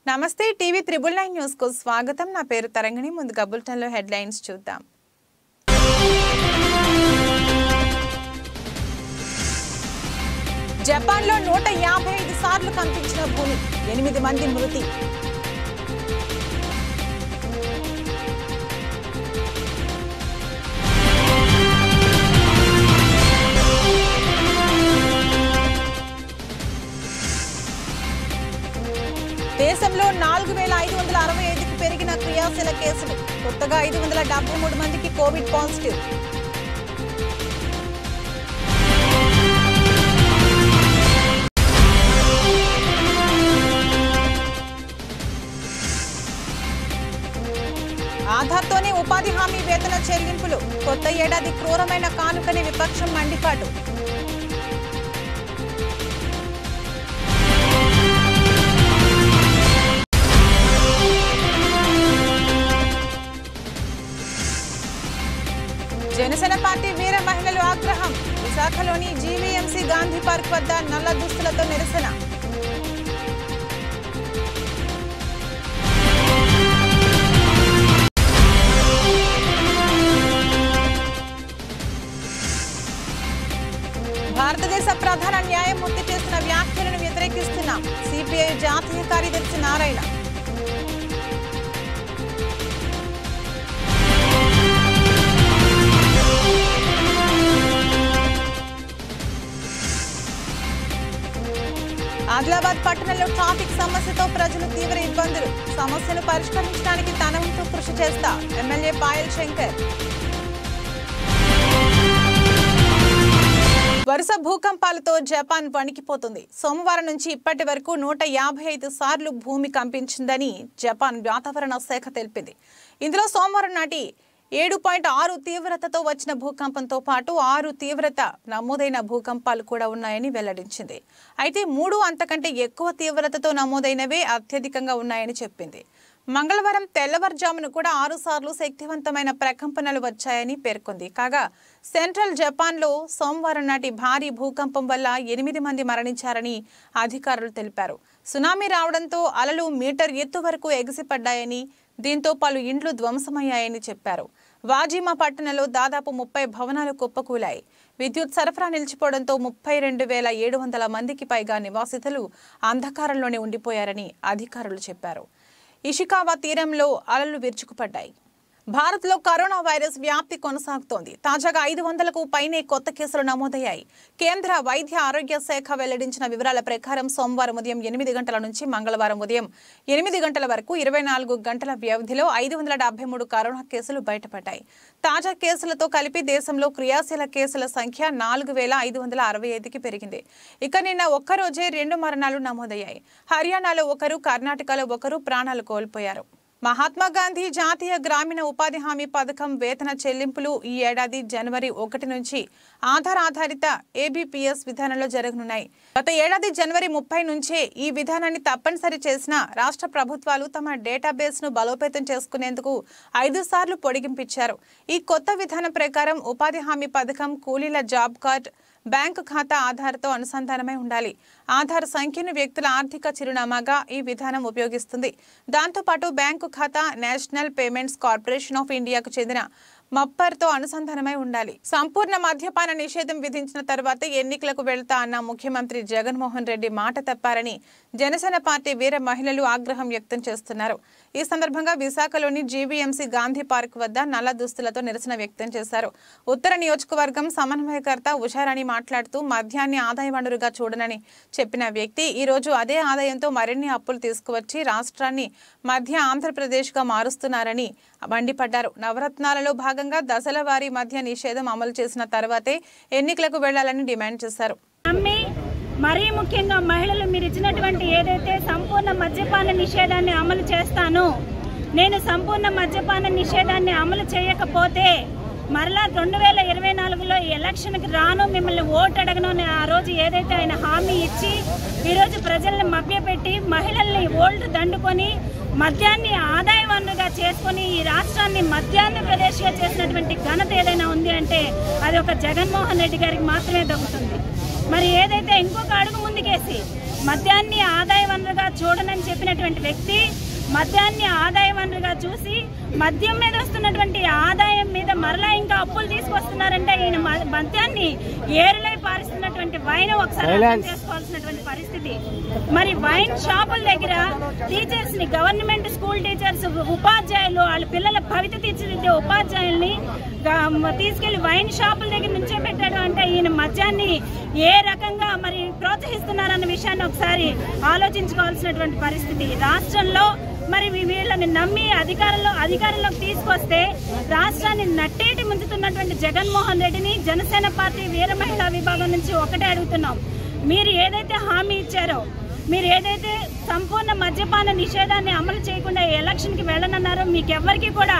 నమస్తే TV triple nine news కు స్వాగతం నా పేరు తరంగిణి ముందుగా బులెటిన్ లో హెడ్ లైన్స్ చూద్దాం జపాన్ లో నూట యాభై ఐదు సార్లు కంపించిన భూమి ఎనిమిది మంది మృతి దేశంలో నాలుగు వేల ఐదు వందల అరవై ఐదుకు పెరిగిన క్రియాశీల కేసులు కొత్తగా ఐదు వందల డెబ్బై మూడు మందికి కోవిడ్ పాజిటివ్ ఆధార్తోనే ఉపాధి హామీ వేతన చెల్లింపులు కొత్త ఏడాది క్రూరమైన కానుకని విపక్షం మండిపాటు జనసేన పార్టీ వీర మహిళలు ఆగ్రహం విశాఖలోని జీవీఎంసీ గాంధీ పార్క్ వద్ద నల్ల దుస్తులతో నిరసన భారతదేశ ప్రధాన న్యాయమూర్తి చేసిన వ్యాఖ్యలను వ్యతిరేకిస్తున్న సిపిఐ జాతీయ కార్యదర్శి నారాయణ ఆదిలాబాద్ పట్టణంలో ట్రాఫిక్ సమస్యతో ప్రజలు తీవ్ర ఇబ్బందులు సమస్యను పరిష్కరించడానికి తన వంతు కృషి చేస్తా ఎమ్మెల్యే పాయల్ శంకర్ వరుస భూకంపాలతో జపాన్ వణికిపోతుంది సోమవారం నుంచి ఇప్పటి వరకు నూట యాభై ఐదు సార్లు భూమి కంపించిందని జపాన్ వాతావరణ శాఖ తెలిపింది ఇందులో సోమవారం నాటి ఏడు పాయింట్ ఆరు తీవ్రతతో వచ్చిన భూకంపంతో పాటు ఆరు తీవ్రత నమోదైన భూకంపాలు కూడా ఉన్నాయని వెల్లడించింది అయితే మూడు అంతకంటే ఎక్కువ తీవ్రతతో నమోదైనవే అత్యధికంగా ఉన్నాయని చెప్పింది మంగళవారం తెల్లవారుజామున కూడా ఆరు సార్లు శక్తివంతమైన ప్రకంపనలు వచ్చాయని పేర్కొంది కాగా సెంట్రల్ జపాన్లో సోమవారం నాటి భారీ భూకంపం వల్ల ఎనిమిది మంది మరణించారని అధికారులు తెలిపారు సునామీ రావడంతో అలలు మీటర్ ఎత్తు వరకు ఎగిసిపడ్డాయని దీంతో పలు ఇండ్లు ధ్వంసమయ్యాయని చెప్పారు వాజీమా పట్టణంలో దాదాపు ముప్పై భవనాలు కుప్పకూలాయి విద్యుత్ సరఫరా నిలిచిపోవడంతో ముప్పై రెండు వేల ఏడు వందల మందికి పైగా నివాసితులు అంధకారంలోనే ఉండిపోయారని అధికారులు చెప్పారు ఇషికావా తీరంలో అలలు విరుచుకుపడ్డాయి భారత్లో కరోనా వైరస్ వ్యాప్తి కొనసాగుతోంది తాజాగా ఐదు వందలకు పైనే కొత్త కేసులు నమోదయ్యాయి కేంద్ర వైద్య ఆరోగ్య శాఖ వెల్లడించిన వివరాల ప్రకారం సోమవారం ఉదయం ఎనిమిది గంటల నుంచి మంగళవారం ఉదయం ఎనిమిది గంటల వరకు ఇరవై నాలుగు గంటల వ్యవధిలో ఐదు వందల డెబ్బై మూడు కరోనా కేసులు బయటపడ్డాయి తాజా కేసులతో కలిపి దేశంలో క్రియాశీల కేసుల సంఖ్య నాలుగు వేల ఐదు వందల అరవై ఐదుకి పెరిగింది ఇక నిన్న ఒక్కరోజే రెండు మరణాలు నమోదయ్యాయి హర్యానాలో ఒకరు కర్ణాటకలో ఒకరు ప్రాణాలు కోల్పోయారు మహాత్మా గాంధీ జాతీయ గ్రామీణ ఉపాధి హామీ పథకం వేతన చెల్లింపులు ఈ ఏడాది జనవరి ఒకటి నుంచి ఆధార్ ఆధారిత ఏబిపిఎస్ విధానంలో జరగనున్నాయి గత ఏడాది జనవరి ముప్పై నుంచే ఈ విధానాన్ని తప్పనిసరి చేసిన రాష్ట్ర ప్రభుత్వాలు తమ డేటాబేస్ ను బలోపేతం చేసుకునేందుకు ఐదు సార్లు పొడిగింపించారు ఈ కొత్త విధానం ప్రకారం ఉపాధి హామీ పథకం కూలీల జాబ్ కార్డ్ బ్యాంకు ఖాతా ఆధార్తో అనుసంధానమై ఉండాలి ఆధార్ సంఖ్యను వ్యక్తుల ఆర్థిక చిరునామాగా ఈ విధానం ఉపయోగిస్తుంది దాంతోపాటు బ్యాంకు ఖాతా నేషనల్ పేమెంట్స్ కార్పొరేషన్ ఆఫ్ ఇండియాకు చెందిన మప్పర్తో అనుసంధానమై ఉండాలి సంపూర్ణ మద్యపాన నిషేధం విధించిన తర్వాత ఎన్నికలకు వెళ్తా అన్న ముఖ్యమంత్రి జగన్మోహన్ రెడ్డి మాట తప్పారని జనసేన పార్టీ వీర మహిళలు ఆగ్రహం వ్యక్తం చేస్తున్నారు ఈ సందర్భంగా విశాఖలోని జీవీఎంసీ గాంధీ పార్క్ వద్ద నల్ల దుస్తులతో నిరసన వ్యక్తం చేశారు ఉత్తర నియోజకవర్గం సమన్వయకర్త ఉషారాణి మాట్లాడుతూ మద్యాన్ని ఆదాయ వనరుగా చూడనని చెప్పిన వ్యక్తి ఈ రోజు అదే ఆదాయంతో మరిన్ని అప్పులు తీసుకువచ్చి రాష్ట్రాన్ని మధ్య ఆంధ్రప్రదేశ్గా మారుస్తున్నారని మండిపడ్డారు నవరత్నాలలో భాగంగా దశల వారీ మద్య నిషేధం అమలు చేసిన తర్వాతే ఎన్నికలకు వెళ్లాలని డిమాండ్ చేశారు నమ్మి మరీ ముఖ్యంగా మహిళలు మీరు ఇచ్చినటువంటి ఏదైతే సంపూర్ణ మద్యపాన నిషేధాన్ని అమలు చేస్తాను నేను సంపూర్ణ మద్యపాన నిషేధాన్ని అమలు చేయకపోతే మరలా రెండు వేల ఇరవై నాలుగులో ఎలక్షన్కి రాను మిమ్మల్ని ఓటు అడగను అని ఆ రోజు ఏదైతే ఆయన హామీ ఇచ్చి ఈరోజు ప్రజల్ని మభ్యపెట్టి మహిళల్ని ఓల్డ్ దండుకొని మద్యాన్ని ఆదాయ వనరుగా చేసుకొని ఈ రాష్ట్రాన్ని మధ్యాంధ్రప్రదేశ్గా చేసినటువంటి ఘనత ఏదైనా ఉంది అంటే అది ఒక జగన్మోహన్ రెడ్డి గారికి మాత్రమే దక్కుతుంది మరి ఏదైతే ఇంకొక అడుగు ముందుకేసి మద్యాన్ని ఆదాయ వనరుగా చూడనని చెప్పినటువంటి వ్యక్తి మద్యాన్ని ఆదాయ వనరుగా చూసి మద్యం మీద వస్తున్నటువంటి ఆదాయం మీద మరలా ఇంకా అప్పులు తీసుకొస్తున్నారంటే ఈయన మ- మద్యాన్ని ఏరులై పారిస్తున్నటువంటి వైన్ ఒకసారి అర్థం చేసుకోవాల్సినటువంటి పరిస్థితి మరి వైన్ షాపుల దగ్గర టీచర్స్ ని గవర్నమెంట్ స్కూల్ టీచర్స్ ఉపాధ్యాయులు వాళ్ళ పిల్లల భవిత తీర్చిదిద్దే ఉపాధ్యాయుల్ని గా- తీసుకెళ్లి వైన్ షాపుల దగ్గర నుంచే పెట్టాడు అంటే ఈయన మద్యాన్ని ఏ రకంగా మరి ప్రోత్సహిస్తున్నారన్న విషయాన్ని ఒకసారి ఆలోచించుకోవాల్సినటువంటి పరిస్థితి రాష్ట్రంలో మరి వీ- వీళ్ళని నమ్మి అధికారంలో అధికారంలోకి తీసుకొస్తే రాష్ట్రాన్ని నట్టేటి ముంచుతున్నటువంటి జగన్మోహన్ రెడ్డిని జనసేన పార్టీ వీర మహిళా విభాగం నుంచి ఒకటే అడుగుతున్నాం మీరు ఏదైతే హామీ ఇచ్చారో మీరు ఏదైతే సంపూర్ణ మద్యపాన నిషేధాన్ని అమలు చేయకుండా ఎలక్షన్ కి వెళ్ళనన్నారో మీకెవ్వరికి కూడా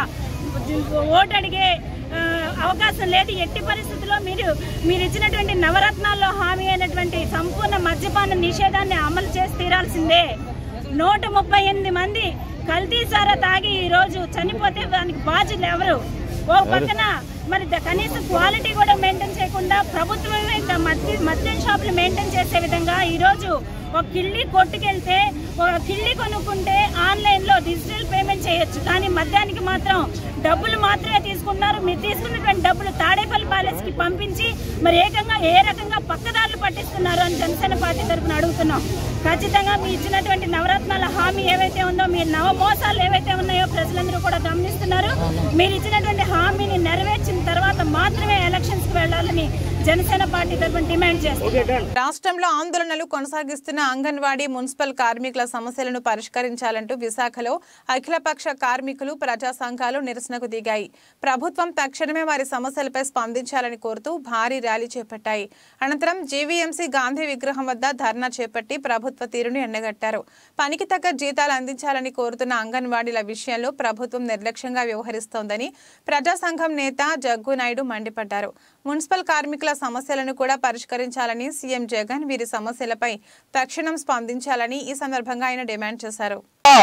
ఓటు అడిగే ఆ, అవకాశం లేదు ఎట్టి పరిస్థితుల్లో మీరు మీరు ఇచ్చినటువంటి నవరత్నాల్లో హామీ అయినటువంటి సంపూర్ణ మద్యపాన నిషేధాన్ని అమలు చేసి తీరాల్సిందే నూట ముప్పై ఎనిమిది మంది కల్తీ సారా తాగి ఈ రోజు చనిపోతే దానికి బాధ్యులు ఎవరు ఓ పక్కన మరి ద- కనీసం క్వాలిటీ కూడా మెయింటైన్ చేయకుండా ప్రభుత్వమే ఇంకా మద్య మద్యం షాపులు మెయింటైన్ చేసే విధంగా ఈ రోజు ఒక కిళ్ళి కొట్టుకెళ్తే ఒక కిళ్ళి కొనుక్కుంటే ఆన్లైన్ లో డిజిటల్ పేమెంట్ చేయొచ్చు కానీ మద్యానికి మాత్రం డబ్బులు మాత్రమే తీసుకున్నారు మీరు తీసుకున్నటువంటి డబ్బులు తాడేపల్లి ప్యాలెస్ కి పంపించి మరి ఏకంగా ఏ రకంగా పక్కదారులు పట్టిస్తున్నారు అని జనసేన పార్టీ తరఫున అడుగుతున్నాం ఖచ్చితంగా మీ ఇచ్చినటువంటి నవరత్నాల హామీ ఏవైతే ఉందో మీ నవ మోసాలు ఏవైతే ఉన్నాయో ప్రజలందరూ కూడా గమనిస్తున్నారు మీరు ఇచ్చినటువంటి హామీని నెరవేర్చిన తర్వాత మాత్రమే ఎలక్షన్స్ కి వెళ్లాలని జనసేన పార్టీ తరఫున డిమాండ్ చేస్తున్నారు రాష్ట్రంలో ఆందోళనలు కొనసాగిస్తున్న అంగన్వాడీ మున్సిపల్ కార్మికుల సమస్యలను పరిష్కరించాలంటూ విశాఖలో అఖిలపక్ష కార్మికులు ప్రజా సంఘాలు నిరసనకు దిగాయి ప్రభుత్వం తక్షణమే వారి సమస్యలపై స్పందించాలని కోరుతూ భారీ ర్యాలీ చేపట్టాయి అనంతరం జీవీఎంసీ గాంధీ విగ్రహం వద్ద ధర్నా చేపట్టి ప్రభుత్వ తీరును ఎండగట్టారు పనికి తగ్గ జీతాలు అందించాలని కోరుతున్న అంగన్వాడీల విషయంలో ప్రభుత్వం నిర్లక్ష్యంగా వ్యవహరిస్తోందని ప్రజా సంఘం నేత జగ్గు నాయుడు మండిపడ్డారు మున్సిపల్ కార్మికుల సమస్యలను కూడా పరిష్కరించాలని సీఎం జగన్ వీరి సమస్యలపై తక్షణం స్పందించాలని ఈ సందర్భంగా ఆయన డిమాండ్ చేశారు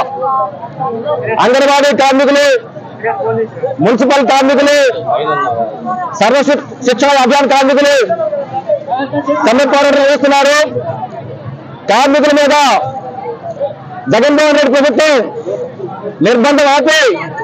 అంగన్వాడీ కార్మికులు మున్సిపల్ కార్మికులు సర్వ శి- శిక్షణ అభియాన్ కార్మికులు సమ్మె పోరాటం చేస్తున్నారు కార్మికుల మీద జగన్మోహన్ రెడ్డి ప్రభుత్వం నిర్బంధం ఆపి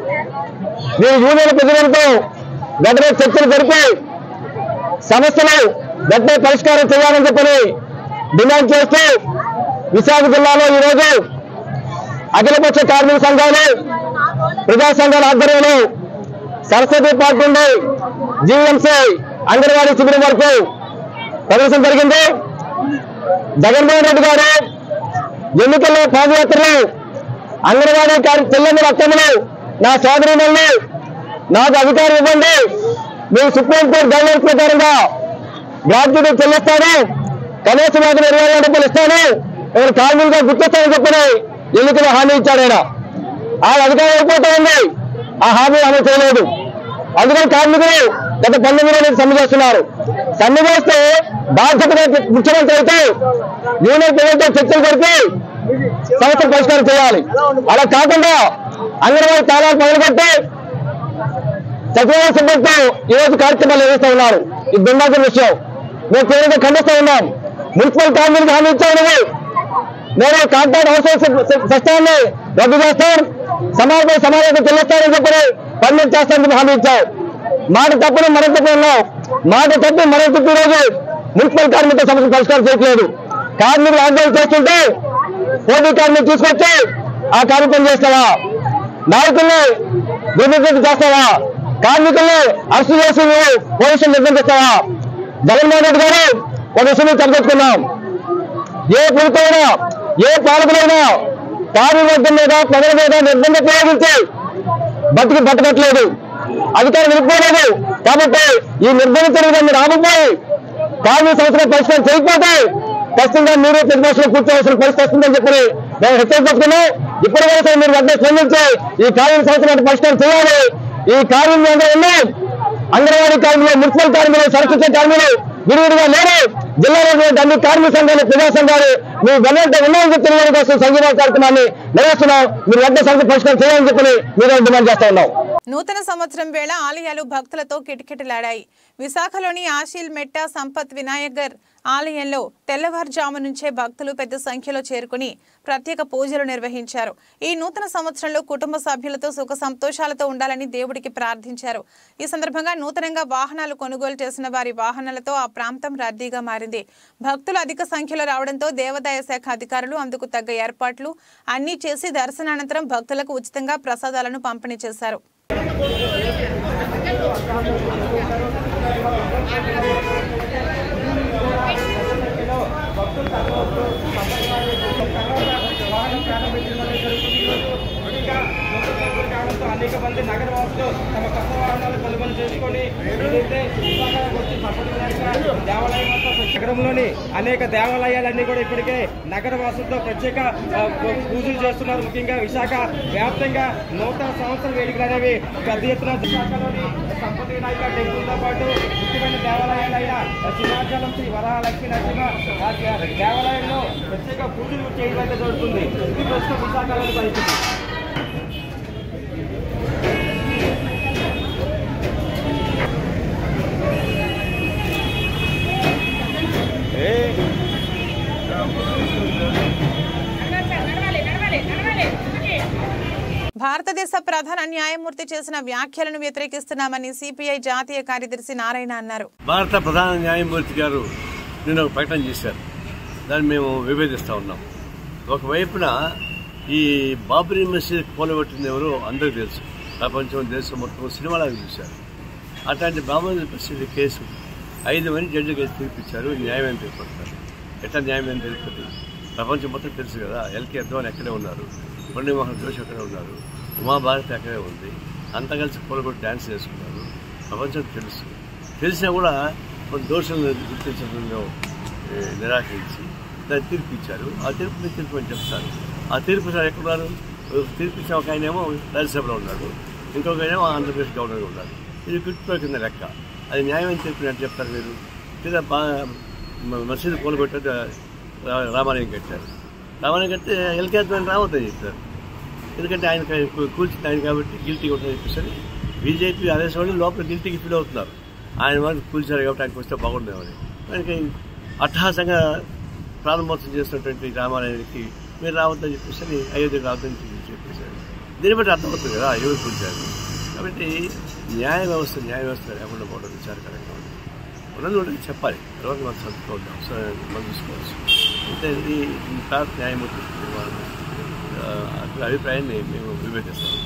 మీరు యూనియన్ ప్రజలతో వెంటనే చర్చలు జరిపి సమస్యలు వెంటనే పరిష్కారం చేయాలని చెప్పని డిమాండ్ చేస్తూ విశాఖ జిల్లాలో ఈరోజు అఖిలపక్ష కార్మిక సంఘాలు ప్రజా సంఘాల ఆధ్వర్యంలో సరస్వతి పార్క్ నుండి జీఎంసీ అంగన్వాడీ శిబిరం వరకు ప్రదర్శన జరిగింది జగన్మోహన్ రెడ్డి గారు ఎన్నికల్లో పాదయాత్రలు అంగన్వాడీ కార్య చెల్లెమ్మల అక్కమ్మలు నా సోదరులను నాకు అధికారం ఇవ్వండి మేము సుప్రీంకోర్టు గవర్నర్ ప్రకారంగా గ్రాడ్యుయేట్ చెల్లిస్తాను కనీస వేతనం ఇరవై వేల రూపాయలు ఇస్తాను నేను కార్మికులుగా గుర్తిస్తానని చెప్పని ఎన్నికల హామీ ఇచ్చాడు ఆయన ఆ అధికారం అయిపోతా ఉంది ఆ హామీ అమలు చేయలేదు అందుకని కార్మికులు గత పంతొమ్మిది రోజులు సమ్మె చేస్తున్నారు సమ్మె చేస్తే బాధ్యతగా ముఖ్యమంత్రి అయితే యూనియన్ ప్రభుత్వం చర్చలు జరిపి సమస్య పరిష్కారం చేయాలి అలా కాకుండా అంగన్వాడీ తాళాలు పగలగొట్టి సచివాలయ సిబ్బందితో ఈ రోజు కార్యక్రమాలు నిర్వహిస్తూ ఉన్నారు ఇది దుర్మార్గం విషయం మేము తీవ్రంగా ఖండిస్తూ ఉన్నాం మున్సిపల్ కార్మికులకు హామీ ఇచ్చావు నువ్వు నేను కాంట్రాక్ట్ హౌస్ సిస్టాన్ని రద్దు చేస్తాం సమాజంపై సమాజం చెల్లిస్తానని చెప్పి పర్మిట్ చేస్తానని హామీ ఇచ్చావు మాట తప్పని మరింత తప్పు ఉన్నావు మాట తప్పి మరింత తప్పు రోజు మున్సిపల్ కార్మిక సమస్య పరిష్కారం చేయట్లేదు కార్మికులు ఆందోళన చేస్తుంటే పోటీ కార్మికులు తీసుకొచ్చి ఆ కార్యక్రమం చేస్తావా నాయకుల్ని దుర్నిర్దేశం చేస్తావా కార్మికుల్ని అరెస్ట్ చేసి నువ్వు పోలీసులు నిర్బంధిస్తావా జగన్మోహన్ రెడ్డి గారు ఒక విషయం చెప్పదలుచుకున్నాం ఏ ప్రభుత్వమైనా ఏ పాలకులైనా కార్యవర్గం మీద ప్రజల మీద నిర్బంధం ప్రయోగించి బతికి బతకట్లేదు అధికారం వెళ్ళిపోలేదు కాబట్టి ఈ నిర్బంధించడం మీరు ఆగిపోయి కార్మిక సంస్థలు పరిష్కారం చేయకపోతే ఖచ్చితంగా మీరు ప్రతిపక్షంలో కూర్చోవలసిన పరిస్థితి వస్తుందని చెప్పి మేము హెచ్చరించుకున్నాం ఇప్పటివరకు మీరు వెంటనే స్పందించి ఈ కార్మిక సంస్థలను పరిష్కారం చేయాలి ఈ కార్మికులు ఉన్నాయి అంగన్వాడీ కార్మికులు మున్సిపల్ కార్మికులు సరస్వతి కార్మికులు విడివిడిగా లేరు జిల్లాలో ఉన్నటువంటి అన్ని కార్మిక సంఘాలు ప్రజా సంఘాలు మీరు వెంటనే ఉన్నాయని చెప్పి తెలియడం కోసం సంఘీభావ కార్యక్రమాన్ని నిర్వహిస్తున్నాం మీరు వెంటనే సంస్థ పరిష్కారం చేయాలని చెప్పి మీరు డిమాండ్ చేస్తా ఉన్నాం నూతన సంవత్సరం వేళ ఆలయాలు భక్తులతో కిటకిటలాడాయి విశాఖలోని ఆశీల్ మెట్ట సంపత్ వినాయగర్ ఆలయంలో తెల్లవారుజాము నుంచే భక్తులు పెద్ద సంఖ్యలో చేరుకుని ప్రత్యేక పూజలు నిర్వహించారు ఈ నూతన సంవత్సరంలో కుటుంబ సభ్యులతో సుఖ సంతోషాలతో ఉండాలని దేవుడికి ప్రార్థించారు ఈ సందర్భంగా నూతనంగా వాహనాలు కొనుగోలు చేసిన వారి వాహనాలతో ఆ ప్రాంతం రద్దీగా మారింది భక్తులు అధిక సంఖ్యలో రావడంతో దేవాదాయ శాఖ అధికారులు అందుకు తగ్గ ఏర్పాట్లు అన్నీ చేసి దర్శనానంతరం భక్తులకు ఉచితంగా ప్రసాదాలను పంపిణీ చేశారు అనేక మంది నగర వాసులు తమ కొత్త వాహనాలు కొనుగోలు చేసుకొని ఏదైతే విశాఖకు వచ్చి సంపద వినాయక దేవాలయం వద్ద నగరంలోని అనేక దేవాలయాలన్నీ కూడా ఇప్పటికే నగర వాసులతో ప్రత్యేక ఆ, పూజలు చేస్తున్నారు ముఖ్యంగా విశాఖ వ్యాప్తంగా నూతన సంవత్సర వేడుకలు అనేవి పెద్ద ఎత్తున విశాఖలోని సంపద వినాయక టెంపుల్తో పాటు ముఖ్యమైన దేవాలయాలైన సింహాచలం శ్రీ వరలక్ష్మీ నరసింహ ఆ దేవాలయంలో ప్రత్యేక పూజలు చేయడం అయితే జరుగుతుంది ఇది ప్రస్తుతం విశాఖలోని పరిస్థితి భారతదేశ ప్రధాన న్యాయమూర్తి చేసిన వ్యాఖ్యలను వ్యతిరేకిస్తున్నామని సిపిఐ జాతీయ కార్యదర్శి నారాయణ అన్నారు భారత ప్రధాన న్యాయమూర్తి గారు నిన్న ఒక ప్రకటన చేశారు దాన్ని మేము విభేదిస్తా ఉన్నాం ఒకవైపున ఈ బాబరీ మసీద్ కూలగొట్టింది ఎవరో అందరికీ తెలుసు ప్రపంచం దేశం మొత్తం సినిమాలాగా చూశారు అట్లాంటి బాబరీ మసీద్ కేసు ఐదు మంది జడ్జి కేసు తీర్పిచ్చారు న్యాయం తీర్పడతారు ఎట్లా న్యాయం తెలుపుతుంది ప్రపంచం మొత్తం తెలుసు కదా ఎల్కే అద్వాని అక్కడే ఉన్నారు మురళీమోహన్ జోషి అక్కడే ఉన్నారు ఉమాభారతి అక్కడే ఉంది అంతా కలిసి కూలగొట్టి డ్యాన్స్ చేసుకున్నారు ప్రపంచం తెలుసు తెలిసినా కూడా కొన్ని దోషులను గుర్తించడంలో ఏ, నిరాకరించి దాన్ని తీర్పు ఇచ్చారు ఆ తీర్పు మీద తీర్పు అని చెప్తారు ఆ తీర్పు సార్ ఎక్కడున్నారు తీర్పు ఇచ్చిన ఒక ఆయనేమో రాజ్యసభలో ఉన్నాడు ఇంకొక ఆయనేమో ఆంధ్రప్రదేశ్ గవర్నర్ ఉన్నాడు ఇది గుర్తుపై కింద లెక్క అది న్యాయం అని చెప్పినట్టు చెప్తారు మీరు లేదా బా మ- మసీదు కూలబెట్టే రామాలయం కట్టారు రామాలయం కడితే ఎల్కేద్వాని రావద్దని చెప్తారు ఎందుకంటే ఆయన క- కూల్చింది ఆయన కాబట్టి గిల్టీ ఉంటుందని చెప్పేసి బీజేపీ ఆదేశం వాళ్ళు లోపల గిల్టీకి ఫీల్ అవుతున్నారు ఆయన వాళ్ళు కూల్చారు కాబట్టి ఆయనకు వస్తే బాగుండేమని ఆయనకి అట్టహాసంగా ప్రారంభోత్సవం చేసినటువంటి రామాలయానికి మీరు రావద్దని చెప్పేసి అయోధ్య రావద్దని చెప్పి- చెప్పేశారు దీన్ని బట్టి అర్థమవుతుంది కదా ఎవరు కూల్చారు కాబట్టి న్యాయ వ్యవస్థ న్యాయ వ్యవస్థ లేకుండా పోవడం విచారకరంగా ఉంది ఉన్నది ఉన్నది చెప్పాలి తర్వాత మనం చదువుకోవద్దు అవసరం మనం చూసుకోవచ్చు అంటే ఇది ఈ భారత న్యాయమూర్తి నిర్మాణం ఆ, అతని అభిప్రాయాన్ని మేము విభేదిస్తాం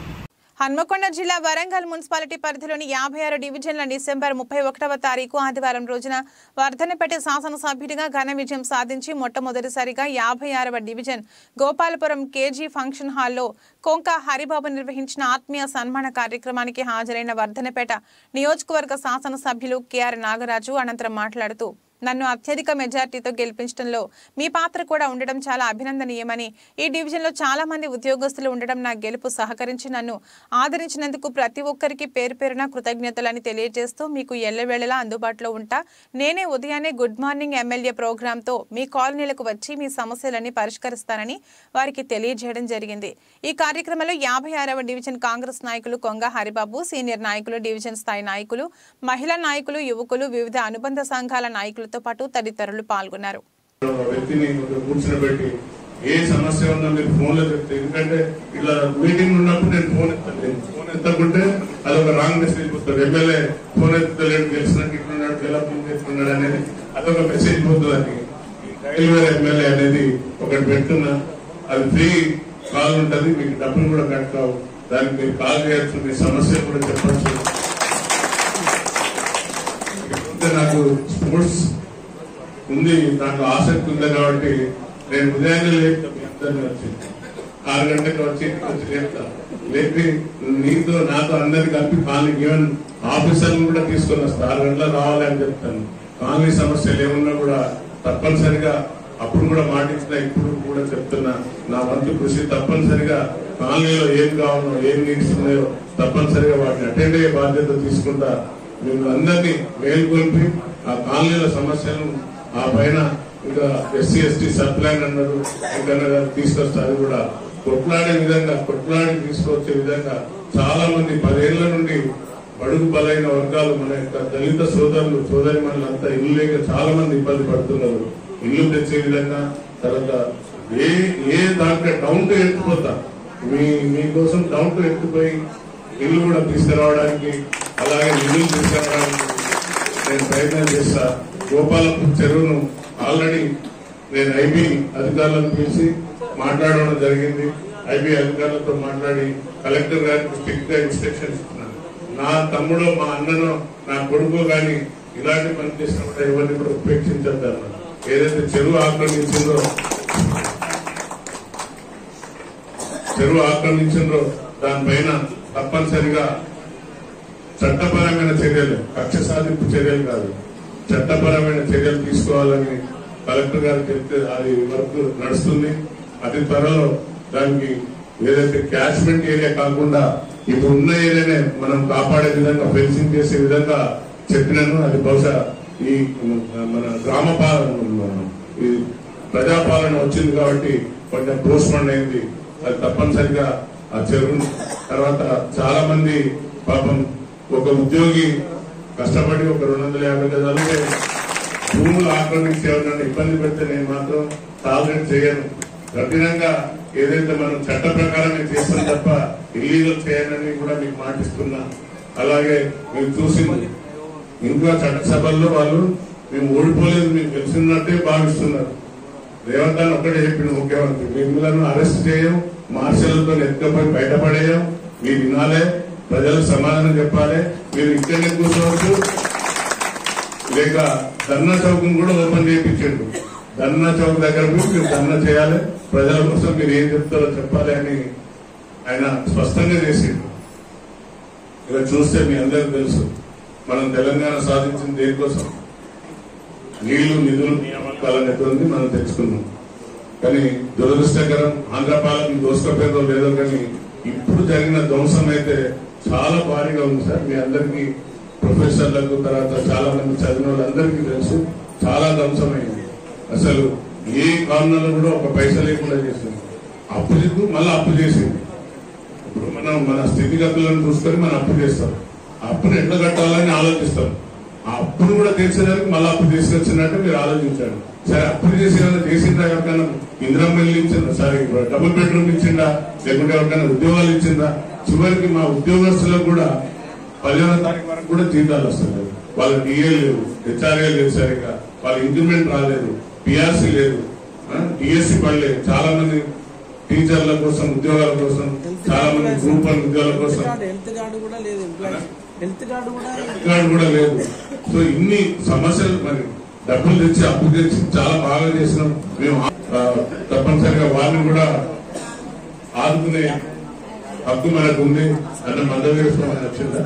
హన్మకొండ జిల్లా వరంగల్ మున్సిపాలిటీ పరిధిలోని యాభై ఆరు డివిజన్ల డిసెంబర్ ముప్పై ఒకటవ తారీఖు ఆదివారం రోజున వర్ధనపేట శాసనసభ్యుడిగా ఘన విజయం సాధించి మొట్టమొదటిసారిగా యాభై ఆరవ డివిజన్ గోపాలపురం కేజీ ఫంక్షన్ హాల్లో కొంక హరిబాబు నిర్వహించిన ఆత్మీయ సన్మాన కార్యక్రమానికి హాజరైన వర్ధనపేట నియోజకవర్గ శాసనసభ్యులు కెఆర్ నాగరాజు అనంతరం మాట్లాడుతూ నన్ను అత్యధిక మెజార్టీతో గెలిపించడంలో మీ పాత్ర కూడా ఉండడం చాలా అభినందనీయమని ఈ డివిజన్లో చాలా మంది ఉద్యోగస్తులు ఉండడం నా గెలుపు సహకరించి నన్ను ఆదరించినందుకు ప్రతి ఒక్కరికి పేరు పేరున కృతజ్ఞతలని తెలియజేస్తూ మీకు ఎల్లవేళలా అందుబాటులో ఉంటా నేనే ఉదయాన్నే గుడ్ మార్నింగ్ ఎమ్మెల్యే ప్రోగ్రాంతో మీ కాలనీలకు వచ్చి మీ సమస్యలన్నీ పరిష్కరిస్తానని వారికి తెలియజేయడం జరిగింది ఈ కార్యక్రమంలో యాభై ఆరవ డివిజన్ కాంగ్రెస్ నాయకులు కొంగ హరిబాబు సీనియర్ నాయకులు డివిజన్ స్థాయి నాయకులు మహిళా నాయకులు యువకులు వివిధ అనుబంధ సంఘాల నాయకులతో పాటు తదితరులు పాల్గొన్నారు ఒక వ్యక్తిని ఒక కూర్చునబెట్టి ఏ సమస్య ఉందో మీరు ఫోన్ లో చెప్తే ఎందుకంటే ఇలా మీటింగ్ ఉన్నప్పుడు నేను ఫోన్ ఎత్తాను నేను ఫోన్ ఎత్తకుంటే అది ఒక రాంగ్ మెసేజ్ పోతుంది ఎమ్మెల్యే ఫోన్ ఎత్తలేడు గెలిచినట్టు ఇట్లున్నాడు డెవలప్మెంట్ చేస్తున్నాడు అనేది అదొక మెసేజ్ పోతుంది అని రైల్వే ఎమ్మెల్యే అనేది ఒకటి పెడుతున్నా అది ఫ్రీ కాల్ ఉంటది మీకు డబ్బులు కూడా కట్ కావు దానికి మీరు కాల్ చేయొచ్చు మీ సమస్య కూడా చెప్పచ్చు ఇకపోతే నాకు స్పోర్ట్స్ ఉంది నాకు ఆసక్తి ఉంది కాబట్టి నేను ఉదయాన్నే లేపుతా మీ అందరినీ వచ్చి ఆరు గంటలకు వచ్చి వచ్చి లేపుతా లేపి నీతో నాతో అందరికి కలిపి కాలనీ ఈవెన్ ఆఫీసర్లను కూడా తీసుకొని వస్తా ఆరు గంటలకు రావాలని చెప్తాను కాలనీ సమస్యలు ఏమున్నా కూడా తప్పనిసరిగా అప్పుడు కూడా మాటించిన ఇప్పుడు కూడా చెప్తున్నా నా వంతు కృషి తప్పనిసరిగా కాలనీలో ఏం కావాలో ఏం నీడ్స్ ఉన్నాయో తప్పనిసరిగా వాటిని అటెండ్ అయ్యే బాధ్యత తీసుకుంటా మేము అందరినీ మేల్కొల్పి ఆ కాలనీల సమస్యలను ఆ పైన ఇంకా ఎస్సీ ఎస్టీ సబ్ ప్లాన్ అన్నారు వెంకన్న గారు తీసుకొస్తే అది కూడా కొట్లాడే విధంగా కొట్లాడి తీసుకొచ్చే విధంగా చాలా మంది పదేళ్ల నుండి బడుగు బలైన వర్గాలు మన యొక్క దళిత సోదరులు సోదరి అంతా ఇల్లు లేక చాలా మంది ఇబ్బంది పడుతున్నారు ఇల్లు తెచ్చే విధంగా తర్వాత ఏ ఏ దాంట్లో డౌన్ టు ఎత్తిపోతా మీ మీకోసం డౌన్ టు ఎత్తిపోయి ఇల్లు కూడా తీసుకురావడానికి అలాగే నిధులు తీసుకురావడానికి నేను ప్రయత్నం చేస్తా గోపాలపూర్ చెరువును ఆల్రెడీ నేను ఐబీ అధికారులను పిలిచి మాట్లాడడం జరిగింది ఐబీ అధికారులతో మాట్లాడి కలెక్టర్ గారికి స్ట్రిక్ట్ గా ఇన్స్ట్రక్షన్స్ ఇస్తున్నాను నా తమ్ముడు మా అన్నను నా కొడుకు గాని ఇలాంటి పని చేసినప్పుడు ఎవరిని కూడా ఉపేక్షించద్దు అన్నారు ఏదైతే చెరువు ఆక్రమించిందో చెరువు ఆక్రమించిందో దానిపైన తప్పనిసరిగా చట్టపరమైన చర్యలు కక్ష సాధింపు చర్యలు కాదు చట్టపరమైన చర్యలు తీసుకోవాలని కలెక్టర్ గారు చెప్తే అది వర్క్ నడుస్తుంది అతి త్వరలో దానికి ఏదైతే క్యాచ్మెంట్ ఏరియా కాకుండా ఇప్పుడు ఉన్న ఏరియానే మనం కాపాడే విధంగా ఫెన్సింగ్ చేసే విధంగా చెప్పినాను అది బహుశా ఈ మన గ్రామ పాలన ఈ ప్రజాపాలన వచ్చింది కాబట్టి కొంచెం పోస్ట్పోన్ అయింది అది తప్పనిసరిగా ఆ చెరువు తర్వాత చాలా మంది పాపం ఒక ఉద్యోగి కష్టపడి ఒక రెండు వందల యాభై గదాలు భూములు ఆక్రమించి ఎవరినైనా ఇబ్బంది పెడితే నేను మాత్రం టాలరేట్ చేయను కఠినంగా ఏదైతే మనం చట్ట ప్రకారమే చేస్తాం తప్ప ఇల్లీగల్ చేయనని కూడా మీకు మాటిస్తున్నా అలాగే మీరు చూసింది ఇంకా చట్టసభల్లో వాళ్ళు మేము ఓడిపోలేదు మీకు తెలిసినట్టే భావిస్తున్నారు రేవంత్ అని ఒక్కటే చెప్పిన ముఖ్యమంత్రి మిమ్మల్ని అరెస్ట్ చేయం మార్షల్తో ఎత్తుకపోయి బయటపడేయం మీరు వినాలే ప్రజలకు సమాధానం చెప్పాలి మీరు ఇక్కడనే కూర్చోవచ్చు లేక ధర్నా చౌక్ కూడా ఓపెన్ చేయించండు ధర్నా చౌక్ దగ్గర పోయి మీరు ధర్నా చేయాలి ప్రజల కోసం మీరు ఏం చెప్తారో చెప్పాలి అని ఆయన స్పష్టంగా చేసిండు ఇలా చూస్తే మీ అందరికి తెలుసు మనం తెలంగాణ సాధించింది దేనికోసం నీళ్లు నిధులు నియామకాలను ఎత్తుంది మనం తెచ్చుకున్నాం కానీ దురదృష్టకరం ఆంధ్ర పాలన దోసుకపోయిందో లేదో కానీ ఇప్పుడు జరిగిన ధ్వంసం అయితే చాలా భారీగా ఉంది సార్ మీ అందరికీ ప్రొఫెసర్లకు తర్వాత చాలా మంది చదివిన వాళ్ళందరికీ తెలుసు చాలా ధ్వంసమైంది అసలు ఏ కారణంలో కూడా ఒక పైసా లేకుండా చేసింది అప్పు చేస్తూ మళ్ళీ అప్పు చేసింది ఇప్పుడు మనం మన స్థితిగతులను చూసుకొని మనం అప్పు చేస్తాం ఆ అప్పును ఎట్లా కట్టాలని ఆలోచిస్తాం ఆ అప్పును కూడా తీర్చడానికి మళ్ళీ అప్పు తీసుకొచ్చినట్టు మీరు ఆలోచించారు సరే అప్పులు చేసి ఏమైనా చేసిందా ఎవరికైనా ఇందిరమ్మ ఇల్లు ఇచ్చిందా సరే డబుల్ బెడ్రూమ్ ఇచ్చిందా లేకుంటే ఎవరికైనా ఉద్యోగాలు ఇచ్చిందా చివరికి మా ఉద్యోగస్తులకు కూడా పదిహేనో తారీఖు వరకు కూడా జీతాలు వస్తలేదు వాళ్ళ డిఏ లేవు హెచ్ఆర్ఏ లేదు సరిగా వాళ్ళ ఇంక్రిమెంట్ రాలేదు పిఆర్సీ లేదు డిఎస్సి పడలేదు చాలా మంది టీచర్ల కోసం ఉద్యోగాల కోసం చాలా మంది గ్రూప్ వన్ ఉద్యోగాల కోసం హెల్త్ కార్డు కూడా లేదు ఎంప్లాయీస్ హెల్త్ కార్డు కూడా కార్డు కూడా లేదు సో ఇన్ని సమస్యలు మరి డబ్బులు తెచ్చి అప్పు తెచ్చి చాలా బాగా చేసినాం మేము ఆ, తప్పనిసరిగా వారిని కూడా ఆదుకునే హక్కు మనకు ఉంది అన్న మందం వేసుకోమని వచ్చిందా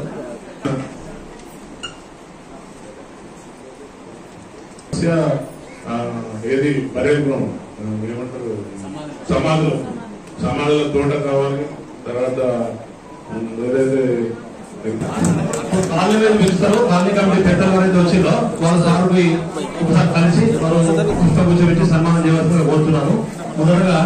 సమస్య, ఆ, ఏది పర్యావరణం ఏమంటారు సమాధులు సమాధుల తోట కావాలి తర్వాత ఉమ్, ఏదైతే కాలనీ పిలుస్తారు కాలనీ కమిటీ పెద్దలు ఎవరైతే వచ్చిందో వాళ్ళ సార్ పోయి ఒకసారి కలిసి వారు పుస్తకం కూర్చోబెట్టి సన్మానం చేయవలసిందిగా కోరుతున్నాను మొదటగా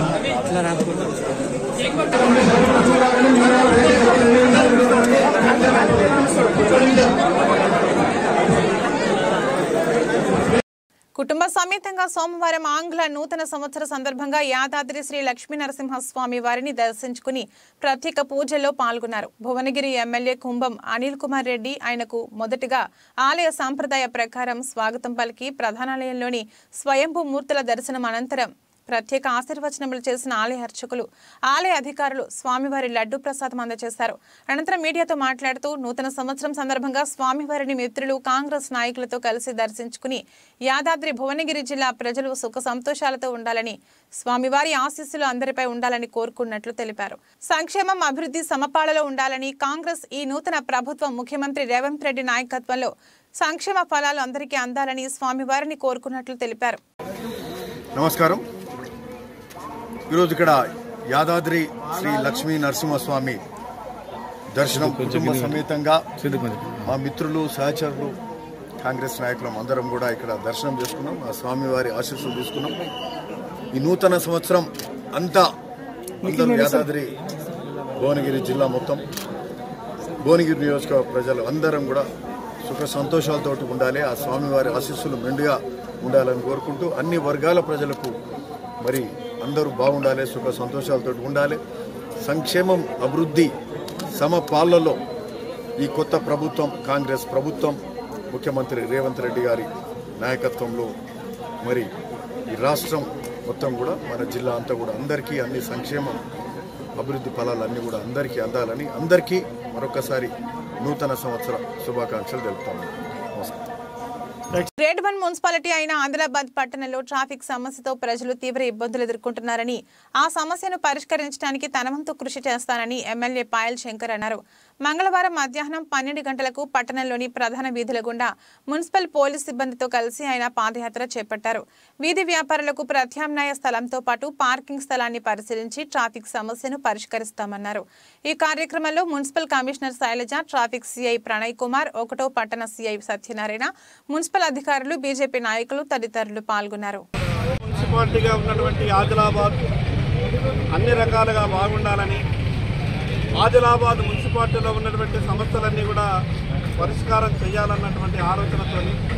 కుటుంబ సమేతంగా సోమవారం ఆంగ్ల నూతన సంవత్సర సందర్భంగా యాదాద్రి శ్రీ లక్ష్మీ నరసింహస్వామి వారిని దర్శించుకుని ప్రత్యేక పూజల్లో పాల్గొన్నారు భువనగిరి ఎమ్మెల్యే కుంభం అనిల్ కుమార్ రెడ్డి ఆయనకు మొదటగా ఆలయ సాంప్రదాయ ప్రకారం స్వాగతం పలికి ప్రధానాలయంలోని స్వయంభూ మూర్తుల దర్శనం అనంతరం ప్రత్యేక ఆశీర్వచనములు చేసిన ఆలయ అర్చకులు ఆలయ అధికారులు స్వామివారి లడ్డు ప్రసాదం అందజేశారు అనంతరం మీడియాతో మాట్లాడుతూ నూతన సంవత్సరం సందర్భంగా స్వామివారిని మిత్రులు కాంగ్రెస్ నాయకులతో కలిసి దర్శించుకుని యాదాద్రి భువనగిరి జిల్లా ప్రజలు సుఖ సంతోషాలతో ఉండాలని స్వామివారి ఆశీస్సులు అందరిపై ఉండాలని కోరుకున్నట్లు తెలిపారు సంక్షేమం అభివృద్ధి సమపాళలో ఉండాలని కాంగ్రెస్ ఈ నూతన ప్రభుత్వం ముఖ్యమంత్రి రేవంత్ రెడ్డి నాయకత్వంలో సంక్షేమ ఫలాలు అందరికీ అందాలని స్వామివారిని కోరుకున్నట్లు తెలిపారు నమస్కారం ఈరోజు ఇక్కడ యాదాద్రి శ్రీ లక్ష్మీ నరసింహస్వామి దర్శనం కుటుంబ సమేతంగా మా మిత్రులు సహచరులు కాంగ్రెస్ నాయకులం అందరం కూడా ఇక్కడ దర్శనం చేసుకున్నాం ఆ స్వామివారి ఆశీస్సులు తీసుకున్నాం ఈ నూతన సంవత్సరం అంతా అందరూ యాదాద్రి భువనగిరి జిల్లా మొత్తం భువనగిరి నియోజకవర్గ ప్రజలు అందరం కూడా సుఖ సంతోషాలతోటి ఉండాలి ఆ స్వామివారి ఆశీస్సులు మెండుగా ఉండాలని కోరుకుంటూ అన్ని వర్గాల ప్రజలకు మరి అందరూ బాగుండాలి సుఖ సంతోషాలతో ఉండాలి సంక్షేమం అభివృద్ధి సమపాలలో ఈ కొత్త ప్రభుత్వం కాంగ్రెస్ ప్రభుత్వం ముఖ్యమంత్రి రేవంత్ రెడ్డి గారి నాయకత్వంలో మరి ఈ రాష్ట్రం మొత్తం కూడా మన జిల్లా అంతా కూడా అందరికీ అన్ని సంక్షేమం అభివృద్ధి ఫలాలు అన్నీ కూడా అందరికీ అందాలని అందరికీ మరొకసారి నూతన సంవత్సర శుభాకాంక్షలు తెలుపుతాము నమస్కారం గ్రేట్ వన్ మున్సిపాలిటీ అయిన ఆదిలాబాద్ పట్టణంలో ట్రాఫిక్ సమస్యతో ప్రజలు తీవ్ర ఇబ్బందులు ఎదుర్కొంటున్నారని ఆ సమస్యను పరిష్కరించడానికి తన వంతు కృషి చేస్తానని ఎమ్మెల్యే పాయల్ శంకర్ అన్నారు మంగళవారం మధ్యాహ్నం పన్నెండు గంటలకు పట్టణంలోని ప్రధాన వీధుల గుండా మున్సిపల్ పోలీస్ సిబ్బందితో కలిసి ఆయన పాదయాత్ర చేపట్టారు వీధి వ్యాపారులకు ప్రత్యామ్నాయ స్థలంతో పాటు పార్కింగ్ స్థలాన్ని పరిశీలించి ట్రాఫిక్ సమస్యను పరిష్కరిస్తామన్నారు ఈ కార్యక్రమంలో municipal commissioner Shailaja traffic CI Pranay Kumar ఒకటో పట్టణ సిఐ సత్యనారాయణ మున్సిపల్ అధికారులు బీజేపీ నాయకులు తదితరులు పాల్గొన్నారు మున్సిపాలిటీగా ఉన్నటువంటి ఆదిలాబాద్ అన్ని రకాలుగా బాగుండాలని ఆదిలాబాద్ మున్సిపాలిటీలో ఉన్నటువంటి సమస్యలన్నీ కూడా పరిష్కారం చేయాలన్నటువంటి ఆలోచనతో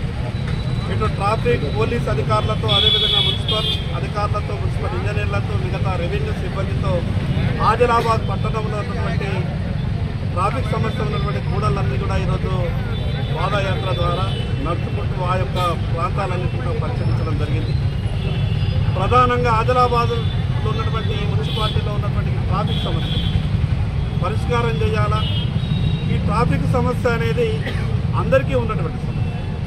ఇటు ట్రాఫిక్ పోలీస్ అధికారులతో అదేవిధంగా మున్సిపల్ అధికారులతో మున్సిపల్ ఇంజనీర్లతో మిగతా రెవెన్యూ సిబ్బందితో ఆదిలాబాద్ పట్టణంలో ఉన్నటువంటి ట్రాఫిక్ సమస్య ఉన్నటువంటి కూడలన్నీ కూడా ఈరోజు పాదయాత్ర ద్వారా నడుచుకుంటూ ఆ యొక్క ప్రాంతాలన్నింటినీ కూడా పరిశీలించడం జరిగింది ప్రధానంగా ఆదిలాబాద్లో ఉన్నటువంటి మున్సిపాలిటీలో ఉన్నటువంటి ట్రాఫిక్ సమస్య పరిష్కారం చేయాలా ఈ ట్రాఫిక్ సమస్య అనేది అందరికీ ఉన్నటువంటి సమస్య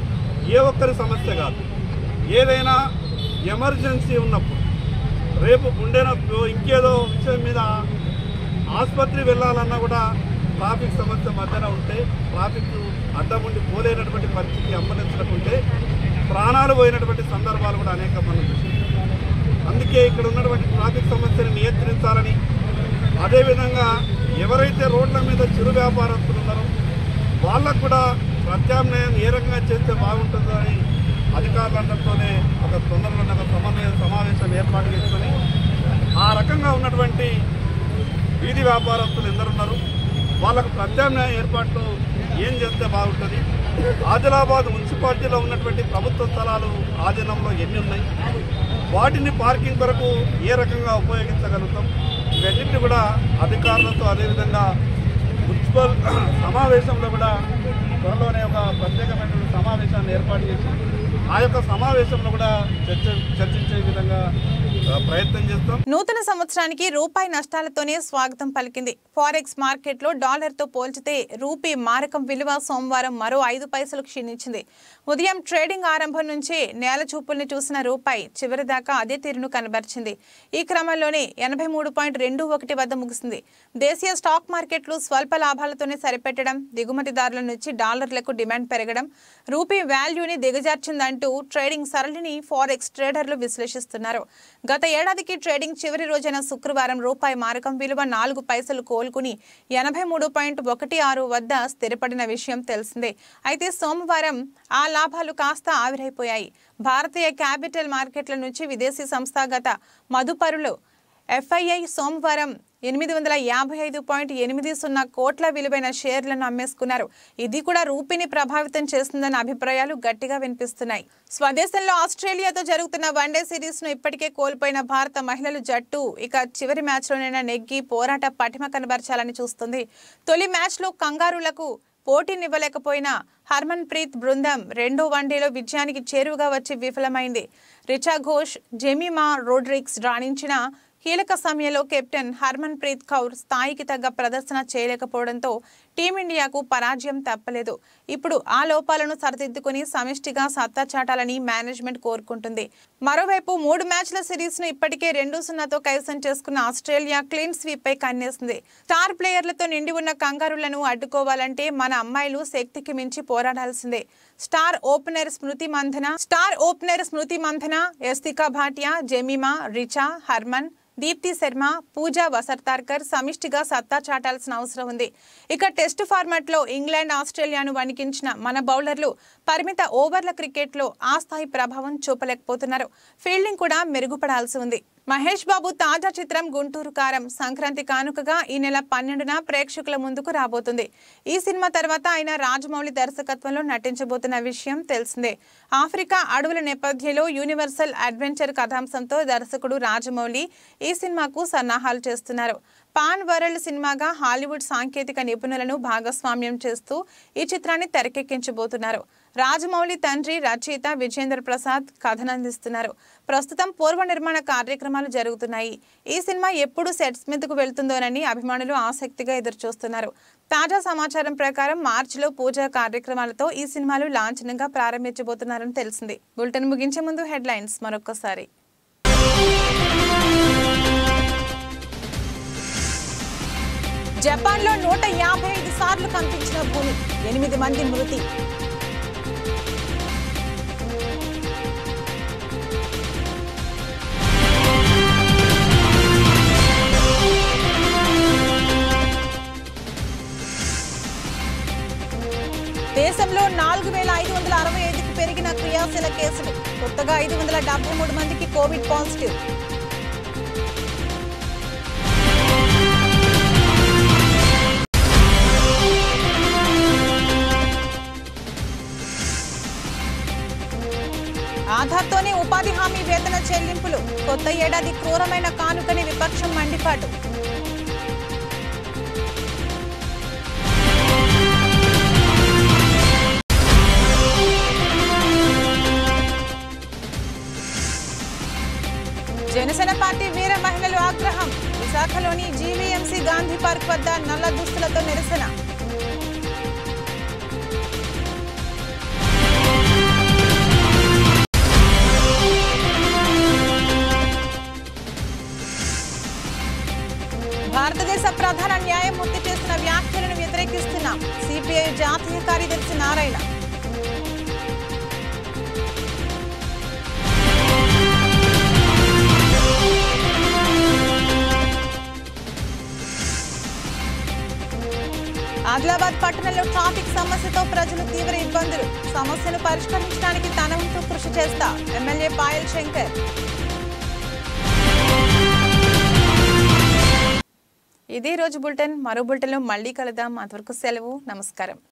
ఏ ఒక్కరి సమస్య కాదు ఏదైనా ఎమర్జెన్సీ ఉన్నప్పుడు రేపు గుండెనొప్పి ఇంకేదో విషయం మీద ఆసుపత్రి వెళ్ళాలన్నా కూడా ట్రాఫిక్ సమస్య మధ్యన ఉంటే ట్రాఫిక్ అడ్డం ఉండి పోలేనటువంటి పరిస్థితి అంబులెన్స్లకు ఉంటే ప్రాణాలు పోయినటువంటి సందర్భాలు కూడా అనేక మనం చూసాం. అందుకే ఇక్కడ ఉన్నటువంటి ట్రాఫిక్ సమస్యను నియంత్రించాలని అదేవిధంగా ఎవరైతే రోడ్ల మీద చిరు వ్యాపారస్తులు ఉన్నారో వాళ్ళకు కూడా ప్రత్యామ్నాయం ఏ రకంగా చేస్తే బాగుంటుందో అని అధికారులందరితోనే ఒక తొందరలోనే ఒక సమన్వయ సమావేశం ఏర్పాటు చేసుకొని ఆ రకంగా ఉన్నటువంటి వీధి వ్యాపారస్తులు ఎందరున్నారు వాళ్ళకు ప్రత్యామ్నాయ ఏర్పాట్లు ఏం చేస్తే బాగుంటుంది ఆదిలాబాద్ మున్సిపాలిటీలో ఉన్నటువంటి ప్రభుత్వ స్థలాలు ఆధీనంలో ఎన్ని ఉన్నాయి వాటిని పార్కింగ్ కొరకు ఏ రకంగా ఉపయోగించగలుగుతాం ఇవన్నింటినీ కూడా అధికారులతో అదేవిధంగా మున్సిపల్ సమావేశంలో కూడా త్వరలోనే ఒక ప్రత్యేకమైనటువంటి సమావేశాన్ని ఏర్పాటు చేసి ఆ యొక్క సమావేశంలో కూడా చర్చ చర్చించే విధంగా ఆ, ప్రయత్నం చేస్తాం నూతన సంవత్సరానికి రూపాయి నష్టాలతోనే స్వాగతం పలికింది ఫారెక్స్ మార్కెట్లో డాలర్తో పోల్చితే రూపీ మారకం విలువ సోమవారం మరో ఐదు పైసలు క్షీణించింది ఉదయం ట్రేడింగ్ ఆరంభం నుంచే నేల చూపుల్ని చూసిన రూపాయి చివరిదాకా అదే తీరును కనబరిచింది ఈ క్రమంలోనే ఎనభై మూడు పాయింట్ రెండు ఒకటి వద్ద ముగిసింది దేశీయ స్టాక్ మార్కెట్లు స్వల్ప లాభాలతోనే సరిపెట్టడం దిగుమతిదారుల నుంచి డాలర్లకు డిమాండ్ పెరగడం రూపీ వాల్యూని దిగజార్చిందంటూ ట్రేడింగ్ సరళిని ఫారెక్స్ ట్రేడర్లు విశ్లేషిస్తున్నారు గత ఏడాదికి ట్రేడింగ్ చివరి రోజైన శుక్రవారం రూపాయి మారకం విలువ నాలుగు పైసలు కోలుకుని ఎనభై మూడు పాయింట్ ఒకటి ఆరు వద్ద స్థిరపడిన విషయం తెలిసిందే అయితే సోమవారం ఆ లాభాలు కాస్త ఆవిరైపోయాయి భారతీయ క్యాపిటల్ మార్కెట్ల నుంచి విదేశీ సంస్థాగత మదుపరులు ఎఫ్ఐఐ సోమవారం ఎనిమిది వందల యాభై ఐదు పాయింట్ ఎనిమిది సున్నా కోట్ల విలువైన షేర్లను అమ్మేసుకున్నారు ఇది కూడా రూపీని ప్రభావితం చేస్తుందన్న అభిప్రాయాలు గట్టిగా వినిపిస్తున్నాయి స్వదేశంలో ఆస్ట్రేలియాతో జరుగుతున్న వన్డే సిరీస్ ను ఇప్పటికే కోల్పోయిన భారత మహిళలు జట్టు ఇక చివరి మ్యాచ్లోనైనా నెగ్గి పోరాట పటిమ కనబరచాలని చూస్తుంది తొలి మ్యాచ్లో కంగారులకు పోటీనివ్వలేకపోయిన హర్మన్ ప్రీత్ బృందం రెండో వన్డేలో విజయానికి చేరువగా వచ్చి విఫలమైంది రిచా ఘోష్ జెమిమా రోడ్రిక్స్ రాణించిన కీలక సమయంలో కెప్టెన్ హర్మన్ ప్రీత్ కౌర్ స్థాయికి తగ్గ ప్రదర్శన చేయలేకపోవడంతో టీమిండియాకు పరాజయం తప్పలేదు ఇప్పుడు ఆ లోపాలను సరిదిద్దుకుని సమిష్టిగా సత్తా చాటాలని మేనేజ్మెంట్ కోరుకుంటుంది మరోవైపు మూడు మ్యాచ్ల సిరీస్ ను ఇప్పటికే రెండు సున్నాతో కైవసం చేసుకున్న ఆస్ట్రేలియా క్లీన్ స్వీప్ పై కన్నేసింది స్టార్ ప్లేయర్లతో నిండి ఉన్న కంగారులను అడ్డుకోవాలంటే మన అమ్మాయిలు శక్తికి మించి పోరాడాల్సిందే star opener Smriti Mandhana star opener Smriti Mandhana Yastika Bhatia Jemimah Richa Harman Deepti Sharma Pooja Vastrakar సమిష్టిగా సత్తా చాటాల్సిన అవసరం ఉంది ఇక టెస్ట్ ఫార్మాట్ లో ఇంగ్లాండ్ ఆస్ట్రేలియాను వణికించిన మన బౌలర్లు పరిమిత ఓవర్ల క్రికెట్లో ఆ స్థాయి ప్రభావం చూపలేకపోతున్నారు ఫీల్డింగ్ కూడా మెరుగుపడాల్సి ఉంది మహేష్ బాబు తాజా చిత్రం గుంటూరు కారం సంక్రాంతి కానుకగా ఈ నెల పన్నెండున ప్రేక్షకుల ముందుకు రాబోతుంది ఈ సినిమా తర్వాత ఆయన రాజమౌళి దర్శకత్వంలో నటించబోతున్న విషయం తెలిసిందే ఆఫ్రికా అడవుల నేపథ్యంలో యూనివర్సల్ అడ్వెంచర్ కథాంశంతో దర్శకుడు రాజమౌళి ఈ సినిమాకు సన్నాహాలు చేస్తున్నారు పాన్ వరల్డ్ సినిమాగా హాలీవుడ్ సాంకేతిక నిపుణులను భాగస్వామ్యం చేస్తూ ఈ చిత్రాన్ని తెరకెక్కించబోతున్నారు రాజమౌళి తండ్రి రచయిత విజేంద్ర ప్రసాద్ కథనందిస్తున్నారు ప్రస్తుతం పూర్వ నిర్మాణ కార్యక్రమాలు జరుగుతున్నాయి ఈ సినిమా ఎప్పుడు సెట్స్ మీదకు వెళ్తుందోనని అభిమానులు ఆసక్తిగా ఎదురుచూస్తున్నారు తాజా సమాచారం ప్రకారం మార్చిలో పూజా కార్యక్రమాలతో ఈ సినిమాలు లాంఛనంగా ప్రారంభించబోతున్నారని తెలిసింది బులెటిన్ ముగించే ముందు హెడ్లైన్స్ మరొకసారి జపాన్లో నూట యాభై ఐదు సార్లు కంపించిన భూమి ఎనిమిది మంది మృతి దేశంలో నాలుగు వేల ఐదు వందల అరవై ఐదుకు పెరిగిన క్రియాశీల కేసులు కొత్తగా ఐదు వందల డెబ్బై మూడు మందికి కోవిడ్ పాజిటివ్ ఆధార్తోనే ఉపాధి హామీ వేతన చెల్లింపులు కొత్త ఏడాది క్రూరమైన కానుకని విపక్షం మండిపాటు జనసేన పార్టీ వీర మహిళలు ఆగ్రహం విశాఖలోని జీవీఎంసీ గాంధీ పార్క్ వద్ద నల్ల దుస్తులతో నిరసన భారతదేశ ప్రధాన న్యాయమూర్తి చేసిన వ్యాఖ్యలను వ్యతిరేకిస్తున్నాం సిపిఐ జాతీయ కార్యదర్శి నారాయణ ఆదిలాబాద్ పట్టణంలో ట్రాఫిక్ సమస్యతో ప్రజలు తీవ్ర ఇబ్బందులు సమస్యను పరిష్కరించడానికి తన వంతు కృషి చేస్తా ఎమ్మెల్యే పాయల్ శంకర్ ఇదే రోజు బులెటిన్ మరో బులెటిన్లో మళ్ళీ కలుద్దాం అంతవరకు సెలవు నమస్కారం